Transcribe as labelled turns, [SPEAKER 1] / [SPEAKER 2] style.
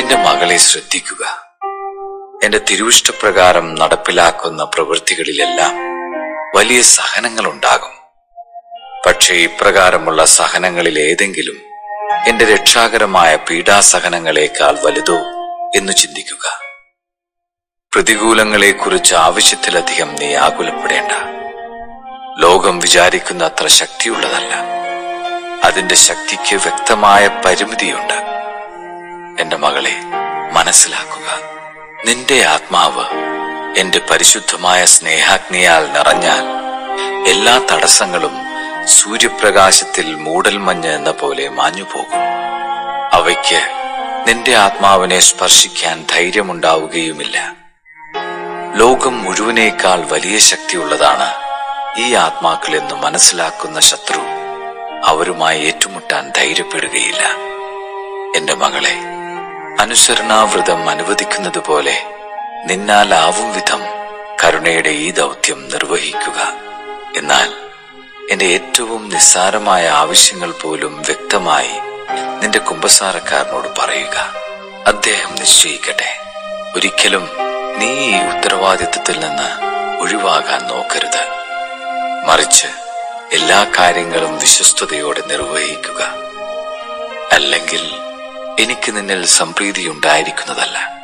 [SPEAKER 1] എന്റെ മകളെ ശ്രദ്ധിക്കുക എന്റെ തിരുവിഷ്ടപ്രകാരം നടപ്പിലാക്കുന്ന പ്രവൃത്തികളിലെല്ലാം വലിയ സഹനങ്ങളുണ്ടാകും പക്ഷേ ഇപ്രകാരമുള്ള സഹനങ്ങളിൽ ഏതെങ്കിലും എന്റെ രക്ഷാകരമായ പീഡാസഹനങ്ങളെക്കാൾ വലുതോ എന്ന് ചിന്തിക്കുക പ്രതികൂലങ്ങളെക്കുറിച്ച് ആവശ്യത്തിലധികം നീ ആകുലപ്പെടേണ്ട ലോകം വിചാരിക്കുന്ന അത്ര ശക്തിയുള്ളതല്ല അതിന്റെ ശക്തിക്ക് വ്യക്തമായ പരിമിതിയുണ്ട് എന്റെ മകളെ മനസ്സിലാക്കുക നിന്റെ ആത്മാവ് എന്റെ പരിശുദ്ധമായ സ്നേഹാഗ്നിയാൽ നിറഞ്ഞാൽ എല്ലാ തടസ്സങ്ങളും സൂര്യപ്രകാശത്തിൽ മൂടൽമഞ്ഞ് എന്ന പോലെ മാഞ്ഞുപോകും അവയ്ക്ക് നിന്റെ ആത്മാവിനെ സ്പർശിക്കാൻ ധൈര്യമുണ്ടാവുകയുമില്ല ലോകം മുഴുവനേക്കാൾ വലിയ ശക്തിയുള്ളതാണ് ഈ ആത്മാക്കൾ എന്ന് മനസ്സിലാക്കുന്ന ശത്രു അവരുമായി ഏറ്റുമുട്ടാൻ ധൈര്യപ്പെടുകയില്ല എന്റെ മകളെ അനുസരണാവൃതം അനുവദിക്കുന്നത് പോലെ നിന്നാലാവും വിധം കരുണയുടെ ഈ ദൗത്യം നിർവഹിക്കുക എന്നാൽ എന്റെ ഏറ്റവും നിസ്സാരമായ ആവശ്യങ്ങൾ പോലും വ്യക്തമായി നിന്റെ കുമ്പസാരക്കാരനോട് പറയുക അദ്ദേഹം നിശ്ചയിക്കട്ടെ ഒരിക്കലും നീ ഈ ഉത്തരവാദിത്വത്തിൽ നിന്ന് ഒഴിവാകാൻ നോക്കരുത് മറിച്ച് എല്ലാ കാര്യങ്ങളും വിശ്വസ്തയോടെ നിർവഹിക്കുക അല്ലെങ്കിൽ എനിക്ക് നിന്നിൽ സംപ്രീതി ഉണ്ടായിരിക്കുന്നതല്ല